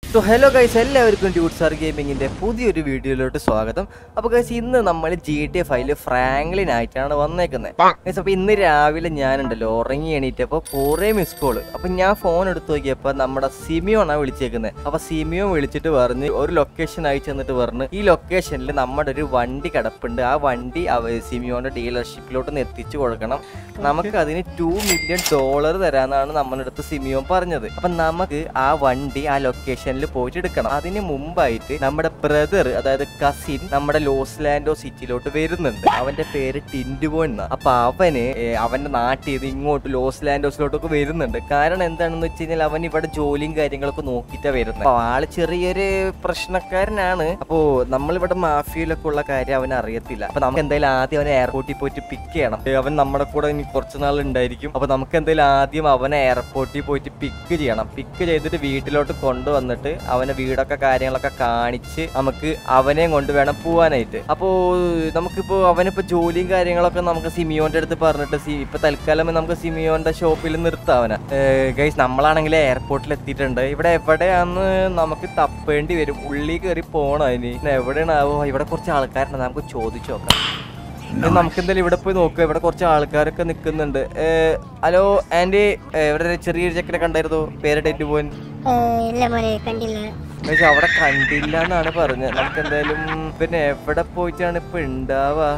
So hello guys എല്ലാവർക്കും ഡ്യൂട്ട് sir ഗെയിമിങ്ങിന്റെ പുതിയൊരു വീഡിയോയിലോട്ട് സ്വാഗതം അപ്പോൾ ഗൈസ് ഇന്ന് നമ്മൾ ജി ടി ഫൈല് ഫ്രാങ്ക്ലിൻ ആയിട്ടാണ് വന്നേക്കുന്നത് ഗൈസ് അപ്പോൾ ഇന്ന് രാവിലെ ഞാനുണ്ടല്ലോ ഉറങ്ങി എണീറ്റപ്പോൾ കുറേ മിസ് കോള് അപ്പോൾ ഞാൻ ഫോൺ എടുത്ത് നോക്കിയപ്പോൾ നമ്മുടെ സിമിയോണാണ് വിളിച്ചേക്കുന്നത് അപ്പോൾ സിമിയോൺ വിളിച്ചിട്ട് പറഞ്ഞ് ഒരു ലൊക്കേഷൻ അയച്ചു തന്നിട്ട് പറഞ്ഞ് ഈ ലൊക്കേഷനിൽ നമ്മുടെ ഒരു വണ്ടി കിടപ്പുണ്ട് ആ വണ്ടി അവ സിമിയോന്റെ ഡീലർഷിപ്പിലോട്ട് ഒന്ന് എത്തിച്ചു കൊടുക്കണം നമുക്ക് അതിന് ടു മില്യൺ ഡോളർ തരാന്നാണ് നമ്മുടെ അടുത്ത് സിമിയോൻ പറഞ്ഞത് അപ്പൊ നമുക്ക് ആ വണ്ടി ആ ലൊക്കേഷനിൽ പോയിട്ട് എടുക്കണം അതിന് മുമ്പായിട്ട് നമ്മുടെ ബ്രദർ അതായത് കസിൻ നമ്മുടെ ലോസ് ലാൻഡോ സിറ്റിയിലോട്ട് വരുന്നുണ്ട് അവന്റെ പേര് ടിൻഡുബോ എന്നാ അപ്പൊ അവന് ഏ, അവന്റെ നാട്ടിൽ നിന്ന് ഇങ്ങോട്ട് ലോസ് ലാൻഡോസിലോട്ടൊക്കെ വരുന്നുണ്ട് കാരണം എന്താണെന്ന് വെച്ച് കഴിഞ്ഞാൽ അവൻ ഇവിടെ ജോലിയും കാര്യങ്ങളൊക്കെ നോക്കിയിട്ടാ വരുന്നത് അപ്പൊ ആള് ചെറിയൊരു പ്രശ്നക്കാരനാണ് അപ്പോ നമ്മളിവിടെ മാഫിയയിലൊക്കെ ഉള്ള കാര്യം അവന് അറിയത്തില്ല അപ്പൊ നമുക്ക് എന്തായാലും ആദ്യം അവനെ എയർപോർട്ടിൽ പോയിട്ട് പിക്ക് ചെയ്യണം ഏ, അവൻ നമ്മുടെ കൂടെ ഇനി കുറച്ച് നാൾ ഉണ്ടായിരിക്കും അപ്പൊ നമുക്ക് എന്തായാലും ആദ്യം അവനെ എയർപോർട്ടിൽ പോയിട്ട് പിക്ക് ചെയ്യണം പിക്ക് ചെയ്തിട്ട് വീട്ടിലോട്ട് കൊണ്ടുവന്നിട്ട് അവനെ വീടൊക്കെ കാര്യങ്ങളൊക്കെ കാണിച്ച് നമുക്ക് അവനെയും കൊണ്ട് വേണം പോവാനായിട്ട് അപ്പോ നമുക്കിപ്പോ അവനിപ്പോ ജോലിയും കാര്യങ്ങളൊക്കെ നമുക്ക് സിമിയോന്റെ അടുത്ത് പറഞ്ഞിട്ട് സി ഇപ്പൊ തൽക്കാലം നമുക്ക് സിമിയോന്റെ ഷോപ്പിൽ നിർത്താം അവനെ ഗൈസ് നമ്മളാണെങ്കിൽ എയർപോർട്ടിൽ എത്തിയിട്ടുണ്ട് ഇവിടെ എവിടെയാന്ന് നമുക്ക് തപ്പേണ്ടി വരും ഉള്ളിൽ കയറി പോകണം അതിന് ഇന്ന് എവിടെയാണാവോ ഇവിടെ കുറച്ച് ആൾക്കാരുണ്ട് നമുക്ക് ചോദിച്ചു നോക്കാം ഇനി നമുക്ക് എന്തായാലും ഇവിടെ പോയി നോക്കാം ഇവിടെ കുറച്ച് ആൾക്കാരൊക്കെ നിൽക്കുന്നുണ്ട് ഹലോ ആൻറ്റി ഇവിടെ ഒരു ചെറിയൊരു ചെക്കനെ കണ്ടായിരുന്നു പേരിട്ടേറ്റ് പോൻ ഏ, ഇല്ല മോനെ കണ്ടില്ല പക്ഷെ അവിടെ കണ്ടില്ല എന്നാണ് പറഞ്ഞത് നമുക്ക് എന്തായാലും പിന്നെ എവിടെ പോയിട്ടാണ് ഇപ്പൊ ഉണ്ടാവുക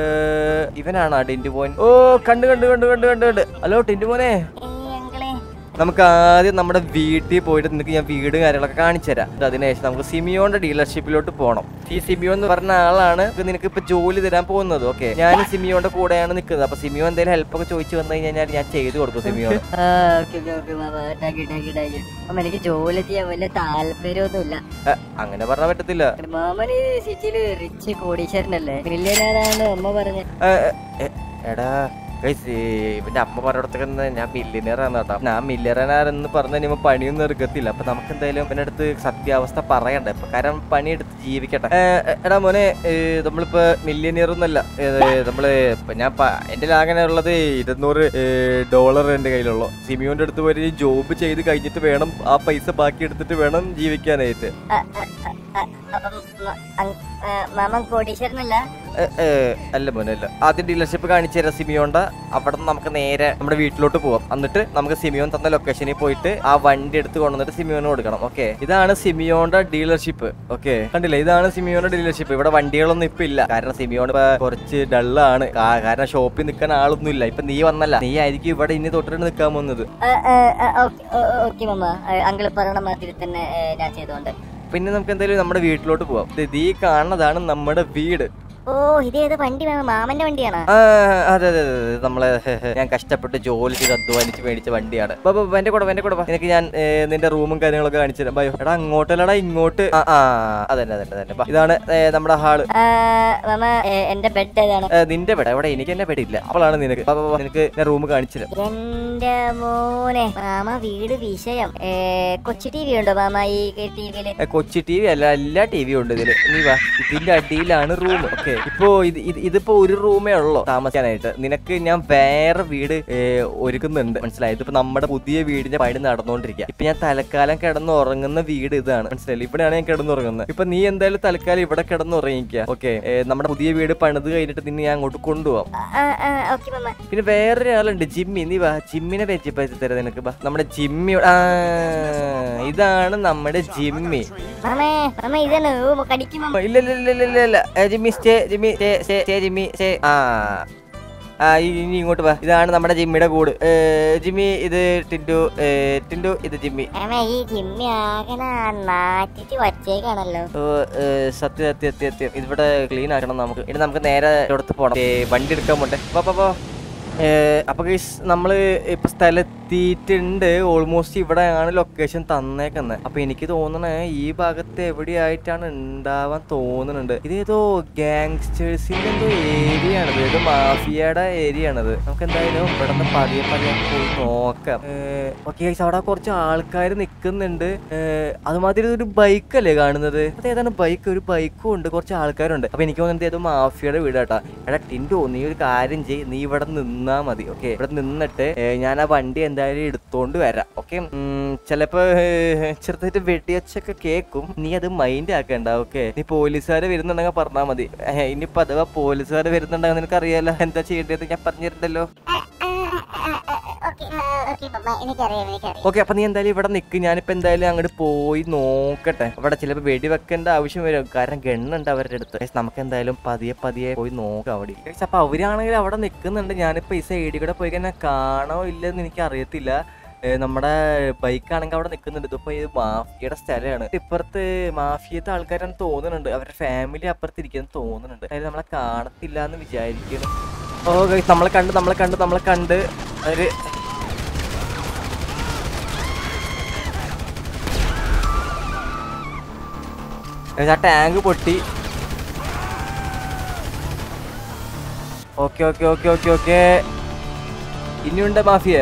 ഇവനാണ് ടിൻറ്റു പോൻ ഓ കണ്ടു കണ്ടു കണ്ടു കണ്ടു കണ്ടു കണ്ടു ഹലോ ടിൻറ്റു മോനെ ഏ അങ്കിളെ നമുക്ക് ആദ്യം നമ്മുടെ വീട്ടിൽ പോയിട്ട് നിനക്ക് ഞാൻ വീട് കാര്യങ്ങളൊക്കെ കാണിച്ചു തരാം എന്നിട്ട് അതിനുശേഷം നമുക്ക് സിമിയോന്റെ ഡീലർഷിപ്പിലോട്ട് പോകണം ഈ സിമിയോ എന്ന് പറഞ്ഞ ആളാണ് ഇപ്പൊ നിനക്ക് ഇപ്പൊ ജോലി തരാൻ പോകുന്നത് ഓക്കെ ഞാൻ സിമിയോന്റെ കൂടെയാണ് നിൽക്കുന്നത് അപ്പൊ സിമിയോ എന്തെങ്കിലും ഹെൽപ്പ് ഒക്കെ ചോദിച്ചു വന്നു കഴിഞ്ഞാൽ ഞാൻ ചെയ്തു കൊടുക്കും സിമിയോ ആ, ഓക്കേ, ഓക്കേ, ഓക്കേ, മാമ. Thank you, thank you, thank you. മാമ എനിക്ക് ജോലി ചെയ്യാൻ വലിയ താല്പര്യമൊന്നുമില്ല അങ്ങനെ പറഞ്ഞാൽ പറ്റത്തില്ല മാമന് സിറ്റിയില് റിച്ച് കോടീശ്വരനല്ലേ മില്യനാണ് അമ്മ പറഞ്ഞ ഏ, ഏ, എടാ ഗൈസ് ഇവന്റെ അമ്മ പറഞ്ഞിടത്തൊക്കെ ഞാൻ മില്ലിയനർ ആണ് കേട്ടോ ഞാൻ മില്ലിയനർ എന്ന് പറഞ്ഞു കഴിയുമ്പോൾ പണിയൊന്നും എടുക്കത്തില്ല അപ്പൊ നമുക്ക് എന്തായാലും ഇവന്റെ അടുത്ത് സത്യാവസ്ഥ പറയണ്ടേ ഇപ്പൊ കാരണം പണിയെടുത്ത് ജീവിക്കട്ടെ ഏ, എടാ മോനെ ഏ, നമ്മളിപ്പോ മില്ലിയനിയർ ഒന്നല്ല ഏ, നമ്മള് ഇപ്പൊ ഞാൻ പ- എന്റെ ആകെ ഉള്ളത് ഇരുന്നൂറ് ഡോളർ എന്റെ കയ്യിലുള്ളൂ സിമിയോന്റെ അടുത്ത് പോയി ജോബ് ചെയ്ത് കഴിഞ്ഞിട്ട് വേണം ആ പൈസ ബാക്കി എടുത്തിട്ട് വേണം ജീവിക്കാനായിട്ട് മാമൻ കോടീശ്വരനല്ല ഏ, ഏ, അല്ല മോനെ അല്ല ആദ്യം ഡീലർഷിപ്പ് കാണിച്ചു തരാം സിമിയോണ്ട അവിടെ നിന്ന് നമുക്ക് നേരെ നമ്മുടെ വീട്ടിലോട്ട് പോവാം എന്നിട്ട് നമുക്ക് സിമിയോൻ തന്ന ലൊക്കേഷനിൽ പോയിട്ട് ആ വണ്ടി എടുത്ത് കൊണ്ടുവന്നിട്ട് സിമിയോന് കൊടുക്കണം ഓക്കെ ഇതാണ് സിമിയോന്റെ ഡീലർഷിപ്പ് ഓക്കെ കണ്ടില്ലേ ഇതാണ് സിമിയോന്റെ ഡീലർഷിപ്പ് ഇവിടെ വണ്ടികളൊന്നും ഇപ്പൊ ഇല്ല കാരണം സിമിയോൺ ഇപ്പൊ കുറച്ച് ഡള്ളാണ് കാരണം ഷോപ്പിൽ നിൽക്കാൻ ആളൊന്നും ഇല്ല ഇപ്പൊ നീ വന്നല്ല നീ ആയിരിക്കും ഇവിടെ ഇനി തൊട്ടിട്ട് നിൽക്കാൻ പോകുന്നത് ഓക്കെ മാമ അങ്കിൾ പറയണ മാതിരി തന്നെ ഏ, ഞാൻ ചെയ്തോണ്ട് പിന്നെ നമുക്ക് എന്തായാലും നമ്മുടെ വീട്ടിലോട്ട് പോവാം ഇത് ഈ കാണുന്നതാണ് നമ്മുടെ വീട് ഓ ഇതേത് വണ്ടി മാമ മാമന്റെ വണ്ടിയാണോ ആ, അതെ അതെ അതെ അതെ. നമ്മളെ ഞാൻ കഷ്ടപ്പെട്ട് ജോലി ചെയ്ത് അധ്വാനിച്ച് മേടിച്ച വണ്ടിയാണ് ബാ, ബാ, ബാ, എന്റെ കൂടെ വാ, എന്റെ കൂടെ വാ. നിനക്ക് ഞാൻ ഏ, നിന്റെ റൂമും കാര്യങ്ങളൊക്കെ കാണിച്ചു തരാം ബയോ എടാ അങ്ങോട്ടല്ലടാ ഇങ്ങോട്ട് ആ ആ അതന്നെ അതന്നെ അതന്നെ ബാ. ഇതാണ് ഏ, നമ്മുടെ ഹാള് ആ, മാമ ഏ, എന്റെ ബെഡ് ഏതാണ് ഏ, നിന്റെ ബെഡ് എവിടെ എനിക്ക് എന്നെ ബെഡില്ല അപ്പോഴാണ് നിനക്ക് ബാ, ബാ, ബാ. നിനക്ക് ഞാൻ റൂം കാണിച്ചു തരാം എന്റെ മോനെ മാമ വീട് വിഷയം ഏ, കൊച്ചു ടി വി ഉണ്ടോ മാമ ഈ ടി വിയില് ഏ, കൊച്ചി ടി വി അല്ല എല്ലാ ടി വിയും ഉണ്ട് ഇതില് നീ വാ ഇതിന്റെ അടിയിലാണ് റൂം ഓക്കെ ഇപ്പോ ഇത് ഇത് ഇതിപ്പോ ഒരു റൂമേ ഉള്ളൂ താമസിക്കാനായിട്ട് നിനക്ക് ഞാൻ വേറെ വീട് ഏ, ഒരുക്കുന്നുണ്ട് മനസ്സിലായത് ഇപ്പൊ നമ്മുടെ പുതിയ വീടിന്റെ പണി നടന്നുകൊണ്ടിരിക്കുക ഇപ്പൊ ഞാൻ തൽക്കാലം കിടന്ന് ഉറങ്ങുന്ന വീട് ഇതാണ് മനസ്സിലായില്ലേ ഇവിടെയാണ് ഞാൻ കിടന്നുറങ്ങുന്നത് ഇപ്പൊ നീ എന്തായാലും തൽക്കാലം ഇവിടെ കിടന്നുറങ്ങിക്കുക ഓക്കെ നമ്മുടെ പുതിയ വീട് പണിത് കഴിഞ്ഞിട്ട് നിന്നെ ഞാൻ അങ്ങോട്ട് കൊണ്ടുപോവാം ഓക്കെ മാമ പിന്നെ വേറൊരാളുണ്ട് ജിമ്മി നീ വാ ജിമ്മിനെ പരിചയപ്പെടുത്തി തരാം നിനക്ക് വാ നമ്മുടെ ജിമ്മി ഇവിടെ- ആ ഇതാണ് നമ്മുടെ ജിമ്മി മാമേ മാമ ഇതാണ് ഓ കടിക്കും മാമ ഇല്ല ഇല്ല ഇല്ല ഇല്ല, ഇല്ല ഇല്ല ഏ, Jimmy stay Jimmy stay stay stay Jimmy stay ആ ആ ഇ- ഇനി ഇങ്ങോട്ട് വാ ഇതാണ് നമ്മുടെ ജിമ്മിയുടെ കൂട് ഏ, ജിമ്മി ഇത് ടിൻഡു ഏ, ടിൻഡു ഇത് ജിമ്മി മാമ ഈ ജിമ്മി ആകെ നാറ്റിട്ട് വച്ചേക്കാണല്ലോ ഓ, ഏ, സത്യം സത്യം സത്യം സത്യം ഇതിവിടെ ക്ലീൻ ആക്കണം നമുക്ക് ഇനി നമുക്ക് നേരെ ഇവിടുത്തെ പോണം ഏ, വണ്ടി എടുക്കാൻ പോട്ടെ പോ പോ, പോ ഏ, അപ്പൊ ഗൈസ് നമ്മള് ഇപ്പൊ സ്ഥലത്തിയിട്ടുണ്ട് ഓൾമോസ്റ്റ് ഇവിടെയാണ് ലൊക്കേഷൻ തന്നേക്കുന്നത് അപ്പൊ എനിക്ക് തോന്നണേ ഈ ഭാഗത്ത് എവിടെയായിട്ടാണ് ഉണ്ടാവാൻ തോന്നുന്നുണ്ട് ഇതേതോ ഗാങ്സ്റ്റേഴ്സിന്റെ എന്തോ ഏരിയ ആണിത് ഏതോ മാഫിയയുടെ ഏരിയ ആണിത് നമുക്ക് എന്തായാലും ഇവിടെ നിന്ന് പതിയെ പതിയെ പോയി നോക്കാം ഓക്കെ ഗൈസ് അവിടെ കുറച്ച് ആൾക്കാർ നിൽക്കുന്നുണ്ട് അതുമാതിരി ഒരു ബൈക്ക് അല്ലേ കാണുന്നത് അത് ഏതാണ് ബൈക്ക് ഒരു ബൈക്കും ഉണ്ട് കുറച്ച് ആൾക്കാരുണ്ട് അപ്പൊ എനിക്ക് തോന്നുന്നത് ഏതോ മാഫിയയുടെ വീടാട്ടാ എടാ ടിൻഡു നീ ഒരു കാര്യം ചെയ്യ് നീ ഇവിടെ നിന്നാ മതി ഓക്കെ ഇവിടെ നിന്നിട്ട് ഏ, ഞാൻ ആ വണ്ടി എന്തായാലും എടുത്തോണ്ട് വരാം ഓക്കെ ചിലപ്പോ ഏഹ്, ചെറുതായിട്ട് വെടിയച്ചൊക്കെ കേക്കും നീ അത് മൈൻഡ് ആക്കണ്ട ഓക്കെ നീ പോലീസുകാര് വരുന്നുണ്ടെങ്കിൽ പറഞ്ഞാൽ മതി ഏഹ്, ഇനിയിപ്പോ അഥവാ പോലീസുകാര് വരുന്നുണ്ടെങ്കിൽ നിനക്ക് അറിയാലോ എന്താ ചെയ്യേണ്ടത് ഞാൻ പറഞ്ഞിരുന്നല്ലോ ഓക്കെ ഓക്കെ മാമ എനിക്കറിയാം എനിക്കറിയാം ഓക്കെ അപ്പൊ നീ എന്തായാലും ഇവിടെ നിക്ക് ഞാനിപ്പോ എന്തായാലും അങ്ങോട്ട് പോയി നോക്കട്ടെ അവിടെ ചിലപ്പോ വെടിവെക്കേണ്ട ആവശ്യം വരും കാരണം ഗണ്ണുണ്ട് അവരുടെ അടുത്ത് Guys, നമുക്ക് എന്തായാലും പതിയെ പതിയെ പോയി നോക്കാം അവിടെ Guys, അപ്പൊ അവരാണെങ്കിൽ അവിടെ നിൽക്കുന്നുണ്ട് ഞാനിപ്പോ ഈ സൈഡിൽ കൂടെ പോയി കഴിഞ്ഞാൽ കാണോ ഇല്ലെന്ന് എനിക്ക് അറിയത്തില്ല ഏ, നമ്മുടെ ബൈക്കാണെങ്കിൽ അവിടെ നിൽക്കുന്നുണ്ട് ഇതിപ്പോ ഇത് മാഫിയയുടെ സ്ഥലമാണ് ഇപ്പുറത്ത് മാഫിയത്തെ ആൾക്കാരാണ് തോന്നുന്നുണ്ട് അവരുടെ ഫാമിലി അപ്പുറത്ത് ഇരിക്കുന്നു തോന്നുന്നുണ്ട് അതായത് നമ്മളെ കാണത്തില്ല എന്ന് വിചാരിക്കുന്നു ഓ guys, നമ്മളെ കണ്ട് നമ്മളെ കണ്ട് നമ്മളെ കണ്ട് അവര് Guys, ആ ടാങ്ക് പൊട്ടി okay okay okay okay okay ഇനിയുണ്ട് മാഫിയ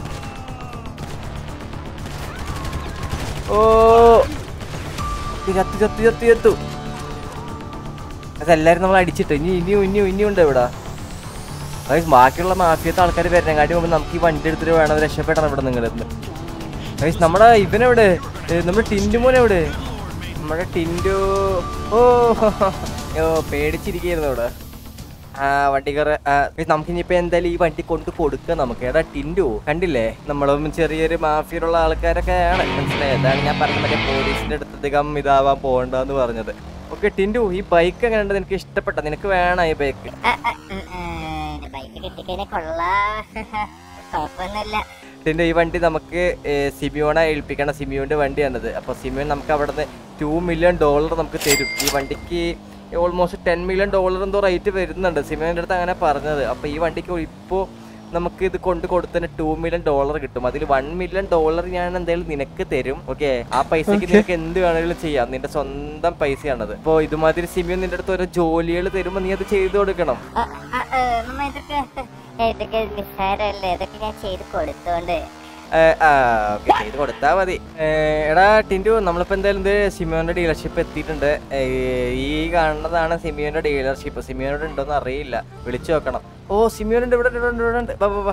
ഓ ഇത് ചത്തു ചത്തു ചത്തു ചത്തു അതെല്ലാരും നമ്മൾ അടിച്ചിട്ട് ഇനി ഇനിയും ഇനിയും ഇനിയും ഉണ്ട് ഇവിടെ Guys, ബാക്കിയുള്ള മാഫിയത്തെ ആൾക്കാർ വരണങ്ങാട്ടി മുമ്പ് നമുക്ക് ഈ വണ്ടി എടുത്തിട്ട് വേണം രക്ഷപ്പെടണം ഇവിടെ നിങ്ങളിന്ന് ഗൈസ് നമ്മുടെ ഇവനെവിടെ ഏ, നമ്മുടെ ടിൻഡു മോൻ എവിടെ നമ്മുടെ ടിൻഡു ഓ ഓ പേടിച്ചിരിക്കുന്നു ഇവിടെ ആ വണ്ടി കയറ നമുക്ക് ഇനിയിപ്പോ എന്തായാലും ഈ വണ്ടി കൊണ്ട് കൊടുക്കുക നമുക്ക് എടാ ടിൻഡു കണ്ടില്ലേ നമ്മളും ചെറിയൊരു മാഫിയുള്ള ആൾക്കാരൊക്കെ ആണ് മനസ്സിലായത് അതാണ് ഞാൻ പറഞ്ഞത് മറ്റേ പോലീസിന്റെ അടുത്ത് അധികം ഇതാവാൻ പോകണ്ടെന്ന് പറഞ്ഞത് ഓക്കെ ടിൻഡു ഈ ബൈക്ക് എങ്ങനെയുണ്ട് നിനക്ക് ഇഷ്ടപ്പെട്ട നിനക്ക് വേണം ഈ ബൈക്ക് ബൈക്ക് കിട്ടിക്കഴിഞ്ഞാൽ കൊള്ളാ കുഴപ്പമൊന്നുമില്ല ഇതിന്റെ ഈ വണ്ടി നമുക്ക് ഏഹ്, സിമിയോണെ ഏൽപ്പിക്കണം സിമിയോന്റെ വണ്ടിയാണിത് അപ്പോൾ സിമിയോൻ നമുക്ക് അവിടെ നിന്ന് ടു മില്യൺ ഡോളർ നമുക്ക് തരും ഈ വണ്ടിക്ക് ഓൾമോസ്റ്റ് ടെൻ മില്യൺ ഡോളർ എന്തോ റേറ്റ് വരുന്നുണ്ട് സിമിയോന്റെ അടുത്ത് അങ്ങനെ പറഞ്ഞത് അപ്പോൾ ഈ വണ്ടിക്ക് ഇപ്പോൾ നമുക്ക് ഇത് കൊണ്ട് കൊടുത്തതിന് ടു മില്യൺ ഡോളർ കിട്ടും അതിൽ വൺ മില്യൺ ഡോളർ ഞാൻ എന്തായാലും നിനക്ക് തരും ഓക്കെ ആ പൈസക്ക് നിനക്ക് എന്ത് വേണമെങ്കിലും ചെയ്യാം നിന്റെ സ്വന്തം പൈസയാണത് അപ്പോൾ ഇതുമാതിരി സിമിയോൻ നിന്റെ അടുത്ത് ഓരോ ജോലികൾ തരുമ്പോൾ നീ അത് ചെയ്തു കൊടുക്കണം ആ, ആ, ആ, നമ്മ ഇതൊക്കെ ഇതൊക്കെ നിസ്സാരല്ലേ ഇതൊക്കെ ഞാൻ ചെയ്ത് കൊടുത്തോണ്ട് ഏ, ആ ഓക്കെ ചെയ്ത് കൊടുത്താ മതി ഏ, എടാ ടിൻറ്റു നമ്മളിപ്പോ എന്തായാലും ഇത് സിമിയോന്റെ ഡീലർഷിപ്പ് എത്തിയിട്ടുണ്ട് ഏ, ഈ കാണുന്നതാണ് സിമിയോന്റെ ഡീലർഷിപ്പ് സിമിയോനോട് ഉണ്ടോന്ന് അറിയില്ല വിളിച്ചു നോക്കണം ഓ സിമിയോനുണ്ട് ഇവിടെ ഉണ്ട്, ഇവിടെ ഉണ്ട്, ഇവിടെ ഉണ്ട് വാ, വാ, വാ.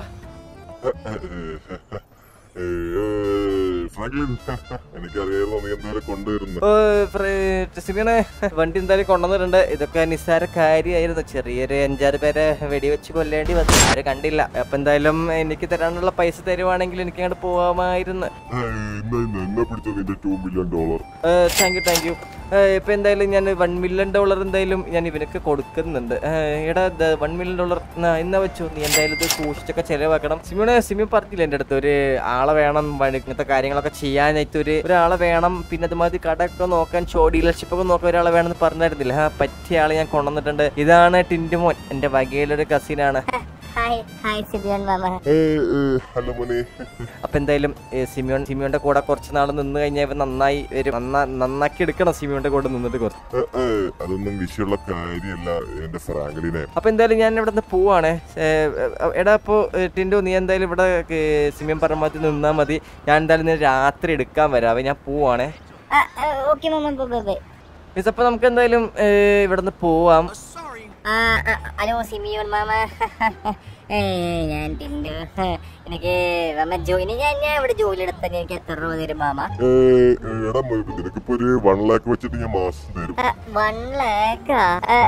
ഫ്രാങ്ക്ലിൻ എനിക്കറിയായിരുന്നു നീ എന്തായാലും കൊണ്ടുവരുന്നു ഓ ഫ്ര- സിമിയോനെ വണ്ടി എന്തായാലും കൊണ്ടുവന്നിട്ടുണ്ട് ഇതൊക്കെ നിസ്സാര കാര്യമായിരുന്നു ചെറിയൊരു അഞ്ചാറ് പേരെ വെടിവെച്ച് കൊല്ലേണ്ടി വന്നു ആരും കണ്ടില്ല അപ്പൊ എന്തായാലും എനിക്ക് തരാനുള്ള പൈസ തരുവാണെങ്കിൽ എനിക്ക് അങ്ങോട്ട് പോവാമായിരുന്നു എന്നെ പിടിച്ചോ നിന്റെ two million dollar thank you thank you ഇപ്പൊ എന്തായാലും ഞാൻ വൺ മില്യൺ ഡോളർ എന്തായാലും ഞാൻ ഇവനക്ക് കൊടുക്കുന്നുണ്ട് ഏഹ്, എടാ വൺ മില്യൺ ഡോളർ എന്നാ വെച്ചു നീ എന്തായാലും ഇത് സൂക്ഷിച്ചൊക്കെ ചെലവാക്കണം സിമിയോടെ സിമി പറഞ്ഞില്ല എൻ്റെ അടുത്ത് ഒരു ആളെ വേണം വഴി- ഇങ്ങനത്തെ കാര്യങ്ങളൊക്കെ ചെയ്യാനായിട്ട് ഒരു ഒരാളെ വേണം പിന്നെ അതുമാതിരി കടയൊക്കെ നോക്കാൻ ഷോ ഡീലർഷിപ്പ് ഒക്കെ നോക്കാൻ ഒരാളെ വേണമെന്ന് പറഞ്ഞായിരുന്നില്ല ആ പറ്റിയ ആളെ ഞാൻ കൊണ്ടുവന്നിട്ടുണ്ട് ഇതാണ് ടിൻറ്റുമോൻ എൻ്റെ വകയിലൊരു കസിനാണ് ഹായ് ഹായ് സിബിയോൺ മാമ ഹലോ മോനെ അപ്പൊ എന്തായാലും ഏ, സിമിയോൺ സിമിയോന്റെ കൂടെ കുറച്ച് നാൾ നിന്ന് കഴിഞ്ഞാൽ ഇവൻ നന്നായി വരും നന്നാ നന്നാക്കി എടുക്കണം സിമിയോന്റെ കൂടെ നിന്നിട്ട് കുറച്ച് ഏ, ഏ, അതൊന്നും വിഷയമുള്ള കാര്യമല്ല എന്റെ ഫ്രാങ്ക്ലിനെ അപ്പൊ എന്തായാലും ഞാൻ ഇവിടെ നിന്ന് പോവാണ് എടാ ഇപ്പോ ടിൻഡു നീ എന്തായാലും ഇവിടെ ഏ, സിമിയൻ പറമ്പത്തിൽ നിന്നാ മതി ഞാൻ എന്തായാലും ഇന്ന് രാത്രി എടുക്കാൻ വരാവേ ഞാൻ പോവാണേ ഓക്കെ മാമ ബൈ ബൈ ബൈ മിസ് അപ്പൊ നമുക്ക് എന്തായാലും ഏ, ഇവിടെ നിന്ന് പോവാം ആ, ആ, ഹലോ സിമിയോൺ മാമ ഏ, ഞാൻ ടിൻഡു എനിക്ക് മാമ ജോലി ഞാൻ ഞാൻ ഇവിടെ ജോലി എടുത്താൽ എനിക്ക് എത്ര രൂപ തരും മാമ ഏ, ഏ, എടാ മ- നിനക്കിപ്പോ ഒരു വൺ ലാക്ക് വെച്ചിട്ട് ഞാൻ മാസം തരും വൺ ലാക്കാ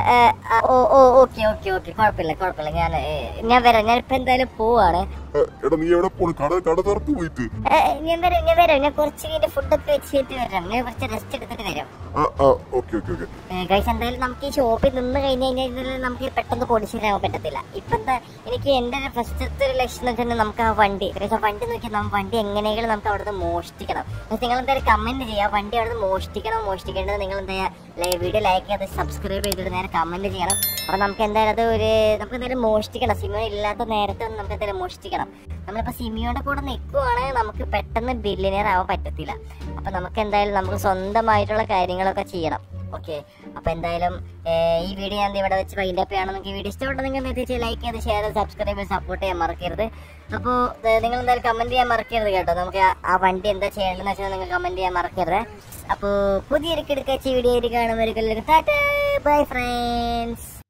ഓ ഓ ഓക്കെ ഓക്കെ ഓക്കെ കുഴപ്പമില്ല കുഴപ്പമില്ല ഞാൻ ഏ, ഞാൻ വരാം ഞാൻ ഇപ്പൊ എന്തായാലും പോവാണ് ഏ, എടാ നീ എവിടെ പോണു കട കട തുറത്ത് പോയിട്ട് ഏ, ഞാൻ വരാം ഞാൻ വരാം ഞാൻ കുറച്ച് കഴിഞ്ഞ് ഫുഡൊക്കെ വെച്ചിട്ട് വരാം ഞാൻ കുറച്ച് റെസ്റ്റ് എടുത്തിട്ട് വരാം ആ ആ ഓക്കെ ഓക്കെ ഓക്കെ ഗൈസ് എന്തായാലും നമുക്ക് ഈ ഷോപ്പിൽ നിന്ന് കഴിഞ്ഞ് കഴിഞ്ഞാൽ ഇതിൽ നമുക്ക് പെട്ടെന്ന് പൊടിച്ചിടാൻ പറ്റത്തില്ല ഇപ്പൊ എന്താ എനിക്ക് എന്റെ ഫസ്റ്റത്തെ ഒരു ലക്ഷ്യം എന്ന് വെച്ചാൽ നമുക്ക് ആ വണ്ടി guys, ആ വണ്ടി നോക്കിയാൽ നമ്മൾ വണ്ടി എങ്ങനെയെങ്കിലും നമുക്ക് അവിടുന്ന് മോഷ്ടിക്കണം Guys, നിങ്ങൾ എന്തായാലും കമന്റ് ചെയ്യുക വണ്ടി അവിടുന്ന് മോഷ്ടിക്കണം മോഷ്ടിക്കേണ്ടത് നിങ്ങൾ എന്താ ചെയ്യുക വീഡിയോ ലൈക്ക് ചെയ്ത് സബ്സ്ക്രൈബ് ചെയ്തിട്ട് നേരെ കമന്റ് ചെയ്യണം അപ്പൊ നമുക്ക് എന്തായാലും അത് ഒരു നമുക്ക് എന്തായാലും മോഷ്ടിക്കണം സിമിയോ ഇല്ലാത്ത നേരത്തെ ഒന്ന് നമുക്ക് എന്തായാലും മോഷ്ടിക്കണം നമ്മളിപ്പോ സിമിയോയുടെ കൂടെ നിൽക്കുവാണെങ്കിൽ നമുക്ക് പെട്ടെന്ന് ബില്ലിനിയർ ആവാൻ പറ്റത്തില്ല അപ്പൊ നമുക്ക് എന്തായാലും നമുക്ക് സ്വന്തമായിട്ടുള്ള കാര്യങ്ങളൊക്കെ ചെയ്യണം ഓക്കെ അപ്പൊ എന്തായാലും ഏർ, ഈ വീഡിയോ ഞാൻ ദേ ഇവിടെ വെച്ച് വൈൻഡ് അപ്പ് ചെയ്യണം നിങ്ങൾക്ക് വീഡിയോ ഇഷ്ടപ്പെട്ടെങ്കിൽ എത്തിച്ച് ലൈക്ക് ചെയ്ത് ഷെയർ ചെയ്ത് സബ്സ്ക്രൈബ് ചെയ്ത് സപ്പോർട്ട് ചെയ്യാൻ മറക്കരുത് അപ്പോൾ നിങ്ങൾ എന്തായാലും കമന്റ് ചെയ്യാൻ മറക്കരുത് കേട്ടോ നമുക്ക് ആ- ആ വണ്ടി എന്താ ചെയ്യേണ്ടതെന്ന് വെച്ചാൽ നിങ്ങൾ കമന്റ് ചെയ്യാൻ മറക്കരുത് അപ്പോൾ പുതിയൊരു കിടക്കാച്ചി വീഡിയോ ആയിട്ട് കാണുന്നവർക്ക് എല്ലാവർക്കും ടാറ്റ ബൈ ഫ്രണ്ട്സ്